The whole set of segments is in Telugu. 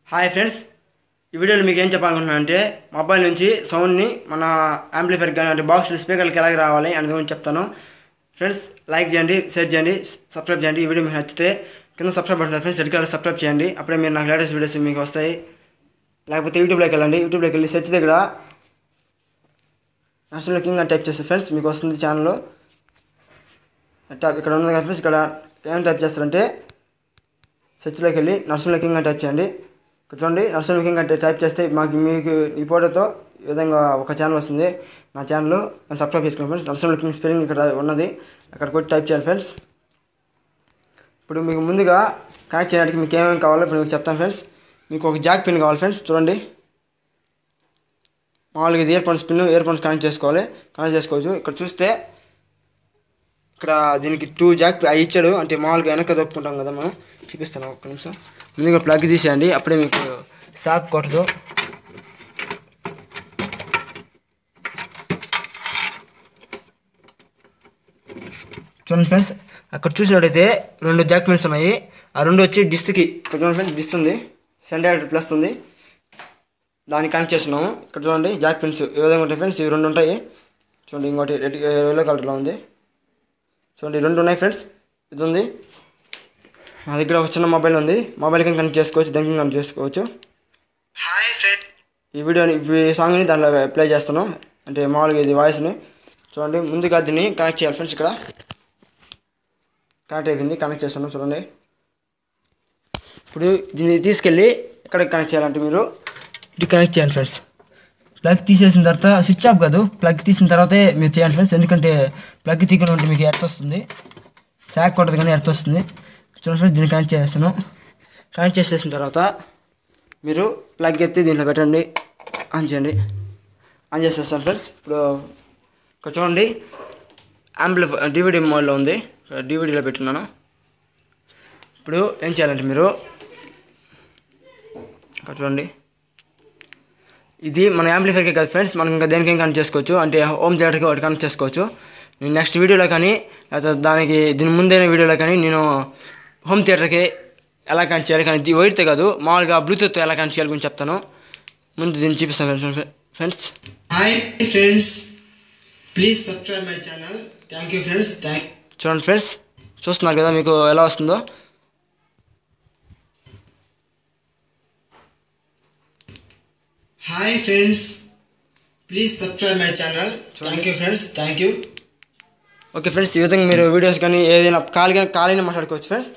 హాయ్ ఫ్రెండ్స్ ఈ వీడియోలో మీకు ఏం చెప్పాలనుకుంటున్నాను అంటే మొబైల్ నుంచి సౌండ్ని మన యాంప్లిఫైర్ కానీ అంటే బాక్స్ స్పీకర్కి ఎలాగ రావాలి అని గురించి చెప్తాను ఫ్రెండ్స్ లైక్ చేయండి షేర్ చేయండి సబ్స్క్రైబ్ చేయండి ఈ వీడియో మీకు నచ్చితే కింద subscribe button friends red colour subscribe చేయండి అప్పుడే మీరు నాకు లేటెస్ట్ వీడియోస్ మీకు వస్తాయి లేకపోతే యూట్యూబ్లోకి వెళ్ళండి యూట్యూబ్లోకి వెళ్ళి సెర్చ్ దగ్గర నేషనల్ కింగ్ అని టైప్ చేస్తే ఫ్రెండ్స్ మీకు వస్తుంది ఛానల్ టైప్ ఇక్కడ ఉంది కదా ఫ్రెండ్స్ ఇక్కడ ఏం టైప్ చేస్తారంటే సెర్చ్లోకి వెళ్ళి నర్సింగ్ కింగ్ అని టైప్ చేయండి ఇక్కడ చూడండి నర్సింగ్ కింగ్ అంటే టైప్ చేస్తే మాకు మీకు ఈ ఫోటోతో ఈ విధంగా ఒక ఛానల్ వస్తుంది నా ఛానల్ నేను సబ్స్క్రైబ్ చేసుకున్నాను ఫ్రెండ్స్ నర్సింగ్ కింగ్ స్పెల్లింగ్ ఇక్కడ ఉన్నది అక్కడ కొట్టి టైప్ చేయాలి ఫ్రెండ్స్ ఇప్పుడు మీకు ముందుగా కనెక్ట్ చేయడానికి మీకు ఏమేమి కావాలో ఇప్పుడు మీకు చెప్తాను ఫ్రెండ్స్ మీకు ఒక జాక్ పిన్ కావాలి ఫ్రెండ్స్ చూడండి మామూలుగా ఇది earphones pin earphones connect చేసుకోవాలి కనెక్ట్ చేసుకోవచ్చు ఇక్కడ చూస్తే ఇక్కడ దీనికి టూ జాక్ అవి ఇచ్చాడు అంటే మామూలుగా వెనక దొప్పుకుంటాం కదా మనం చూపిస్తాను ఒక్క నిమిషం ముందుగా ప్లగ్ తీసేయండి అప్పుడే మీకు షాక్ కొట్టదు చూడండి ఫ్రెండ్స్ అక్కడ చూసినట్టయితే రెండు జాక్ పిన్స్ ఉన్నాయి ఆ రెండు వచ్చి డిస్క్కి ఇక్కడ చూడండి ఫ్రెండ్స్ డిస్ ఉంది సెంటర్ ప్లస్ ఉంది దాన్ని కనెక్ట్ చేస్తున్నాము ఇక్కడ చూడండి జాక్ పిన్స్ ఈ విధంగా ఉంటాయి ఫ్రెండ్స్ ఇవి రెండు ఉంటాయి చూడండి ఇంకోటి రెడ్ ఎల్లో కలర్లో ఉంది చూడండి రెండు ఉన్నాయి ఫ్రెండ్స్ ఇది ఉంది నా దగ్గర ఒక చిన్న మొబైల్ ఉంది మొబైల్ కింద కనెక్ట్ చేసుకోవచ్చు దానికి కనెక్ట్ చేసుకోవచ్చు హాయ్ ఫ్రెండ్ ఈ వీడియోని ఈ సాంగ్ని దాంట్లో ప్లే చేస్తాను అంటే మామూలుగా ఇది వాయిస్ని చూడండి ముందుగా దీన్ని కనెక్ట్ చేయాలి ఫ్రెండ్స్ ఇక్కడ కనెక్ట్ అయిపోయింది కనెక్ట్ చేస్తాను చూడండి ఇప్పుడు దీన్ని తీసుకెళ్ళి ఎక్కడికి కనెక్ట్ చేయాలంటే మీరు ఇటు కనెక్ట్ చేయండి ఫ్రెండ్స్ ప్లగ్ తీసేసిన తర్వాత స్విచ్ ఆఫ్ కాదు ప్లగ్ తీసిన తర్వాతే మీరు చేయండి ఫ్రెండ్స్ ఎందుకంటే ప్లగ్ తీయకుండా ఉంటే మీకు ఎర్త్ వస్తుంది శాక్ కొట్టదు కానీ ఎర్త్ వస్తుంది చూడండి ఫ్రెండ్స్ దీన్ని కనెక్ట్ చేస్తాను కనెక్ట్ చేసేసిన తర్వాత మీరు ప్లగ్ ఎత్తి దీంట్లో పెట్టండి ఆన్ చేయండి ఆన్ చేసేస్తాను ఫ్రెండ్స్ ఇప్పుడు ఇక్కడ చూడండి యాంప్లిఫై డివిడి మోడ్లో ఉంది డివిడీలో పెట్టున్నాను ఇప్పుడు ఏం చేయాలంటే మీరు ఇక్కడ చూడండి ఇది మన యాంప్లిఫైర్కే కాదు ఫ్రెండ్స్ మనం ఇంకా దేనికి కనెక్ట్ చేసుకోవచ్చు అంటే హోమ్ థియేటర్కి ఒకటి కనెక్ట్ చేసుకోవచ్చు నేను నెక్స్ట్ వీడియోలో కానీ లేకపోతే దానికి దీని ముందైన వీడియోలో కానీ నేను హోమ్ థియేటర్కి ఎలా కనెక్ట్ చేయాలి కానీ ఇది వైర్తో కాదు మామూలుగా బ్లూటూత్తో ఎలా కనెక్ట్ చేయాలి గురించి చెప్తాను ముందు దీన్ని చూపిస్తాను friends hi friends please subscribe my channel thank you friends thank చూడండి ఫ్రెండ్స్ చూస్తున్నారు కదా మీకు ఎలా వస్తుందో hi friends please subscribe my channel thank you friends thank you okay friends ఈ విధంగా మీరు వీడియోస్ కానీ ఏదైనా ఖాళీగా ఖాళీగా మాట్లాడుకోవచ్చు ఫ్రెండ్స్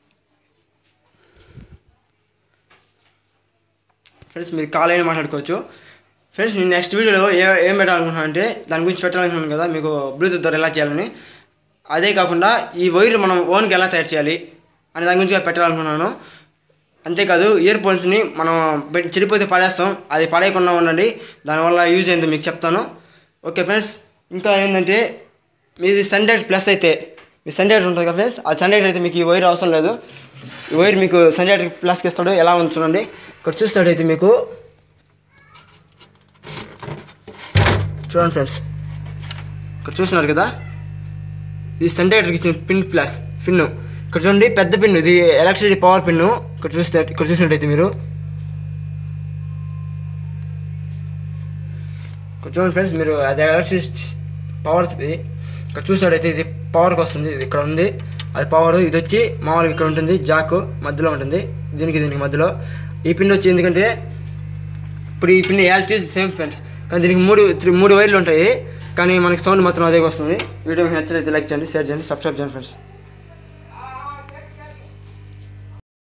ఫ్రెండ్స్ మీరు కాల్ అయినా మాట్లాడుకోవచ్చు ఫ్రెండ్స్ నేను నెక్స్ట్ వీడియోలో ఏ ఏం పెట్టాలనుకుంటున్నాను అంటే దాని గురించి పెట్టాలనుకున్నాను కదా మీకు బ్లూటూత్ ద్వారా ఎలా చేయాలని అదే కాకుండా ఈ వైర్ మనం ఓన్కి ఎలా తయారు చేయాలి అనే దాని గురించి పెట్టాలనుకున్నాను అంతేకాదు ఇయర్ ఫోన్స్ని మనం పెట్టి చెడిపోతే పడేస్తాం అది పడేయకుండా ఉండండి దానివల్ల యూజ్ అయిందో మీకు చెప్తాను ఓకే ఫ్రెండ్స్ ఇంకా ఏంటంటే మీది సన్డైట్ ప్లస్ అయితే మీ సన్డైట్ ఉంటుంది కదా ఫ్రెండ్స్ ఆ సన్డైట్ అయితే మీకు ఈ వైర్ అవసరం లేదు ఈ వైర్ మీకు సన్డైట్ ప్లస్కి ఇస్తాడు ఎలా ఉంది చూడండి ఇక్కడ చూస్తాడైతే మీకు చూడండి ఫ్రెండ్స్ ఇక్కడ చూస్తున్నారు కదా ఇది సన్డైటర్కి ఇచ్చిన పిన్ ప్లస్ పిన్ ఇక్కడ చూడండి పెద్ద పిన్ ఇది ఎలక్ట్రిసిటీ పవర్ పిన్ ఇక్కడ చూస్తే ఇక్కడ చూసినట్టయితే మీరు ఇక్కడ చూడండి ఫ్రెండ్స్ మీరు అది ఎలక్ట్రిసిటీ పవర్ ఇది ఇక్కడ చూసినట్టయితే ఇది పవర్కి వస్తుంది ఇది ఇక్కడ ఉంది అది పవర్ ఇది వచ్చి మామూలుగా ఇక్కడ ఉంటుంది జాక్ మధ్యలో ఉంటుంది దీనికి దీనికి మధ్యలో ఈ పిన్ వచ్చి ఎందుకంటే ఇప్పుడు ఈ పిన్ యాజిటీస్ సేమ్ ఫ్రెండ్స్ కానీ దీనికి మూడు త్రీ మూడు వైర్లు ఉంటాయి కానీ మనకి సౌండ్ మాత్రం అదే వస్తుంది వీడియో మీకు నచ్చినైతే లైక్ చేయండి షేర్ చేయండి సబ్స్క్రైబ్ చేయండి ఫ్రెండ్స్